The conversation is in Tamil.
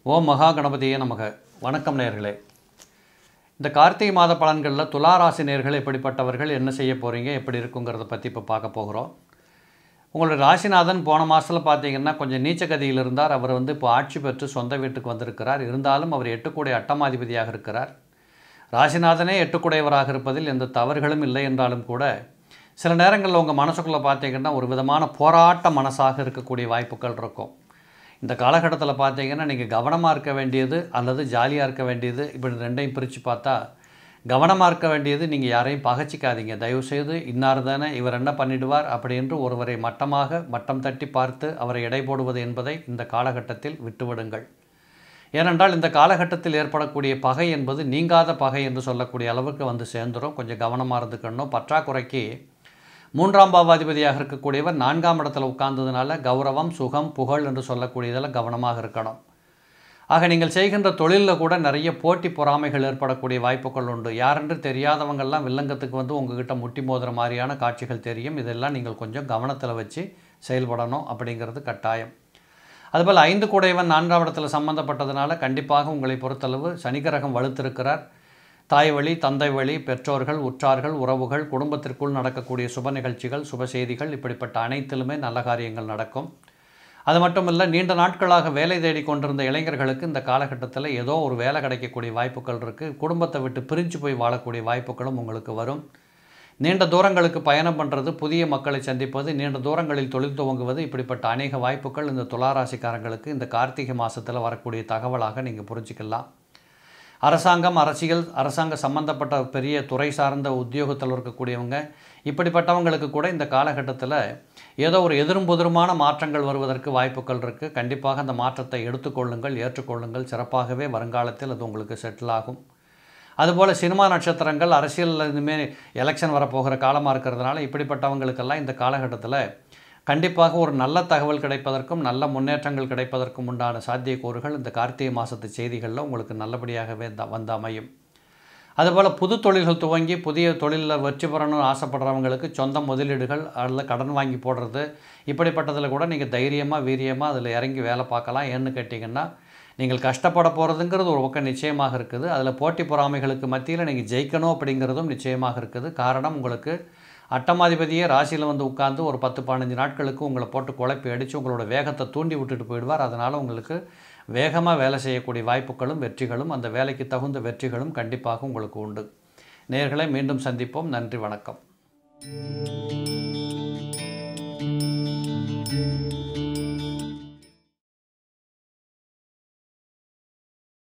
ஓம் மகா கணபதியே நமக வணக்கம் நேர்களே இந்த கார்த்திகை மாத பலன்களில் துலா ராசி நேர்கள் எப்படிப்பட்டவர்கள் என்ன செய்ய போகிறீங்க எப்படி இருக்குங்கிறத பற்றி இப்போ பார்க்க போகிறோம் உங்களுடைய ராசிநாதன் போன மாதத்தில் பார்த்தீங்கன்னா கொஞ்சம் நீச்சகதியில் இருந்தார் அவர் வந்து இப்போ ஆட்சி பெற்று சொந்த வீட்டுக்கு வந்திருக்கிறார் இருந்தாலும் அவர் எட்டுக்குடைய அட்டமாதிபதியாக இருக்கிறார் ராசிநாதனே எட்டுக்குடையவராக இருப்பதில் எந்த தவறுகளும் இல்லை என்றாலும் கூட சில நேரங்களில் உங்கள் மனசுக்குள்ளே பார்த்தீங்கன்னா ஒரு விதமான போராட்ட மனசாக இருக்கக்கூடிய வாய்ப்புகள் இருக்கும் இந்த காலகட்டத்தில் பார்த்தீங்கன்னா நீங்கள் கவனமாக இருக்க வேண்டியது அல்லது ஜாலியாக இருக்க வேண்டியது இப்படி ரெண்டையும் பிரித்து பார்த்தா கவனமாக இருக்க வேண்டியது நீங்கள் யாரையும் பகச்சிக்காதீங்க தயவுசெய்து இன்னார் தானே இவர் என்ன பண்ணிடுவார் அப்படி என்று ஒருவரை மட்டமாக மட்டம் தட்டி பார்த்து அவரை எடை போடுவது என்பதை இந்த காலகட்டத்தில் விட்டுவிடுங்கள் ஏனென்றால் இந்த காலகட்டத்தில் ஏற்படக்கூடிய பகை என்பது நீங்காத பகை என்று சொல்லக்கூடிய அளவுக்கு வந்து சேர்ந்துடும் கொஞ்சம் கவனமாக இருந்துக்கணும் பற்றாக்குறைக்கு மூன்றாம் பாவாதிபதியாக இருக்கக்கூடியவர் நான்காம் இடத்துல உட்கார்ந்ததுனால கௌரவம் சுகம் புகழ் என்று சொல்லக்கூடியதில் கவனமாக இருக்கணும் ஆக நீங்கள் செய்கின்ற தொழிலில் கூட நிறைய போட்டி பொறாமைகள் ஏற்படக்கூடிய வாய்ப்புகள் உண்டு யாரென்று தெரியாதவங்கள்லாம் வில்லங்கத்துக்கு வந்து உங்ககிட்ட முட்டி மோதுற மாதிரியான காட்சிகள் தெரியும் இதெல்லாம் நீங்கள் கொஞ்சம் கவனத்தில் வச்சு செயல்படணும் அப்படிங்கிறது கட்டாயம் அதுபோல் ஐந்து கூடையவன் நான்காம் இடத்துல சம்பந்தப்பட்டதுனால கண்டிப்பாக உங்களை பொறுத்தளவு சனிக்கிரகம் வலுத்திருக்கிறார் தாய் வழி தந்தை வழி பெற்றோர்கள் உற்றார்கள் உறவுகள் குடும்பத்திற்குள் நடக்கக்கூடிய சுப நிகழ்ச்சிகள் சுப செய்திகள் இப்படிப்பட்ட அனைத்திலுமே நல்ல காரியங்கள் நடக்கும் அது மட்டும் இல்லை நீண்ட நாட்களாக வேலை தேடி கொண்டிருந்த இளைஞர்களுக்கு இந்த காலகட்டத்தில் ஏதோ ஒரு வேலை கிடைக்கக்கூடிய வாய்ப்புகள் இருக்குது குடும்பத்தை விட்டு பிரிஞ்சு போய் வாழக்கூடிய வாய்ப்புகளும் உங்களுக்கு வரும் நீண்ட தூரங்களுக்கு பயணம் பண்ணுறது புதிய மக்களை சந்திப்பது நீண்ட தூரங்களில் தொழில் துவங்குவது இப்படிப்பட்ட அநேக வாய்ப்புகள் இந்த துளாராசிக்காரங்களுக்கு இந்த கார்த்திகை மாதத்தில் வரக்கூடிய தகவலாக நீங்கள் புரிஞ்சிக்கலாம் அரசாங்கம் அரசியல் அரசாங்க சம்பந்தப்பட்ட பெரிய துறை சார்ந்த உத்தியோகத்தில் இருக்கக்கூடியவங்க இப்படிப்பட்டவங்களுக்கு கூட இந்த காலகட்டத்தில் ஏதோ ஒரு எதிரும் புதிருமான மாற்றங்கள் வருவதற்கு வாய்ப்புகள் இருக்குது கண்டிப்பாக அந்த மாற்றத்தை எடுத்துக்கொள்ளுங்கள் ஏற்றுக்கொள்ளுங்கள் சிறப்பாகவே வருங்காலத்தில் அது உங்களுக்கு செட்டில் ஆகும் அதுபோல் சினிமா நட்சத்திரங்கள் அரசியலில் இனிமேல் எலெக்ஷன் வரப்போகிற காலமாக இருக்கிறதுனால இப்படிப்பட்டவங்களுக்கெல்லாம் இந்த காலகட்டத்தில் கண்டிப்பாக ஒரு நல்ல தகவல் கிடைப்பதற்கும் நல்ல முன்னேற்றங்கள் கிடைப்பதற்கும் உண்டான சாத்தியக்கூறுகள் இந்த கார்த்திகை மாதத்து செய்திகளில் உங்களுக்கு நல்லபடியாகவே த வந்து அமையும் அதுபோல் புது தொழில்கள் துவங்கி புதிய தொழிலில் வெற்றி பெறணும்னு ஆசைப்படுறவங்களுக்கு சொந்த முதலீடுகள் அதில் கடன் வாங்கி போடுறது இப்படிப்பட்டதில் கூட நீங்கள் தைரியமாக வீரியமாக அதில் இறங்கி வேலை பார்க்கலாம் ஏன்னு கேட்டிங்கன்னா நீங்கள் கஷ்டப்பட போகிறதுங்கிறது ஒரு பக்கம் நிச்சயமாக இருக்குது அதில் போட்டி பொறாமைகளுக்கு மத்தியில் நீங்கள் ஜெயிக்கணும் அப்படிங்கிறதும் நிச்சயமாக இருக்குது காரணம் உங்களுக்கு அட்டமாதிபதியே ராசியில் வந்து உட்கார்ந்து ஒரு பத்து பதினஞ்சு நாட்களுக்கு உங்களை போட்டு குழப்பி அடித்து உங்களோட வேகத்தை தூண்டி விட்டுட்டு போயிடுவார் அதனால் உங்களுக்கு வேகமாக வேலை செய்யக்கூடிய வாய்ப்புகளும் வெற்றிகளும் அந்த வேலைக்கு தகுந்த வெற்றிகளும் கண்டிப்பாக உங்களுக்கு உண்டு நேர்களை மீண்டும் சந்திப்போம் நன்றி வணக்கம்